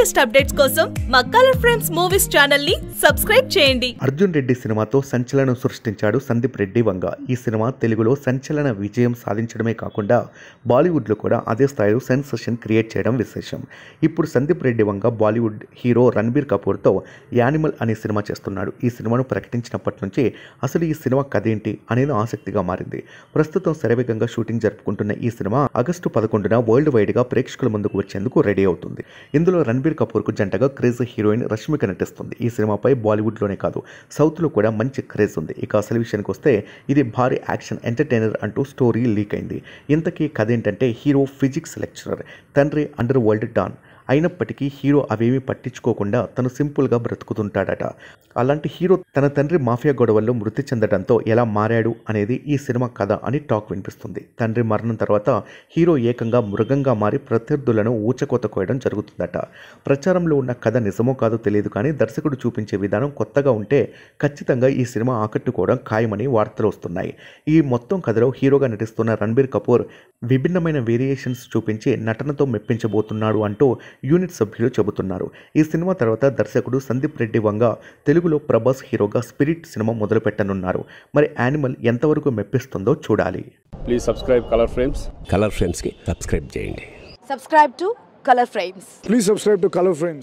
Latest updates కోసం మా colour frames movies channel ని సబ్స్క్రైబ్ చేయండి అర్జున్ రెడ్డి సినిమాతో సంచలనం సృష్టించాడు సందీప్ రెడ్డి వంగ ఈ సినిమా తెలుగులో సంచలన విజయం సాధించడమే కాకుండా బాలీవుడ్లో కూడా అదే స్థాయిలో సెన్సేషన్ క్రియేట్ చేయడం విశేషం ఇప్పుడు సందీప్ రెడ్డి వంగ బాలీవుడ్ హీరో రణబీర్ కపూర్తో యానిమల్ అనే సినిమా చేస్తున్నాడు ఈ సినిమాను ప్రకటించినప్పటి నుంచి అసలు ఈ సినిమా కథ ఏంటి అనేది ఆసక్తిగా మారింది ప్రస్తుతం శరవేగంగా షూటింగ్ జరుపుకుంటున్న ఈ సినిమా ఆగస్టు పదకొండున వరల్డ్ వైడ్గా ప్రేక్షకుల ముందుకు వచ్చేందుకు రెడీ అవుతుంది ఇందులో రణబీర్ కపూర్కు జంటగా క్రేజ్ హీరోయిన్ రష్మిక నటిస్తుంది ఈ సినిమాపై బాలీవుడ్లోనే కాదు సౌత్లో కూడా మంచి క్రేజ్ ఉంది ఇక అసలు విషయానికి వస్తే ఇది భారీ యాక్షన్ ఎంటర్టైనర్ అంటూ స్టోరీ లీక్ అయింది ఇంతకీ కథ ఏంటంటే హీరో ఫిజిక్స్ లెక్చరర్ తండ్రి అండర్ వరల్డ్ డాన్ అయినప్పటికీ హీరో అవేమీ పట్టించుకోకుండా తను సింపుల్గా బ్రతుకుతుంటాడట అలాంటి హీరో తన తండ్రి మాఫియా గొడవల్లో మృతి చెందడంతో ఎలా మారాడు అనేది ఈ సినిమా కథ అని టాక్ వినిపిస్తుంది తండ్రి మరణం తర్వాత హీరో ఏకంగా మృగంగా మారి ప్రత్యర్థులను ఊచకోత కోయడం జరుగుతుందట ప్రచారంలో ఉన్న కథ నిజమో కాదో తెలియదు కానీ దర్శకుడు చూపించే విధానం కొత్తగా ఉంటే ఖచ్చితంగా ఈ సినిమా ఆకట్టుకోవడం ఖాయమని వార్తలు వస్తున్నాయి ఈ మొత్తం కథలో హీరోగా నటిస్తున్న రణబీర్ కపూర్ విభిన్నమైన వేరియేషన్స్ చూపించి నటనతో మెప్పించబోతున్నాడు అంటూ యూనిట్ సభ్యులు చెబుతున్నారు ఈ సినిమా తర్వాత దర్శకుడు సందీప్ రెడ్డి వంగ తెలుగులో ప్రభాస్ హీరోగా స్పిరిట్ సినిమా మొదలుపెట్టనున్నారు మరి యానిమల్ ఎంతవరకు మెప్పిస్తుందో చూడాలి please subscribe colour frames colour ఫ్రేమ్స్కి సబ్స్క్రైబ్ చేయండి subscribe to color frames Please subscribe to Color Frames.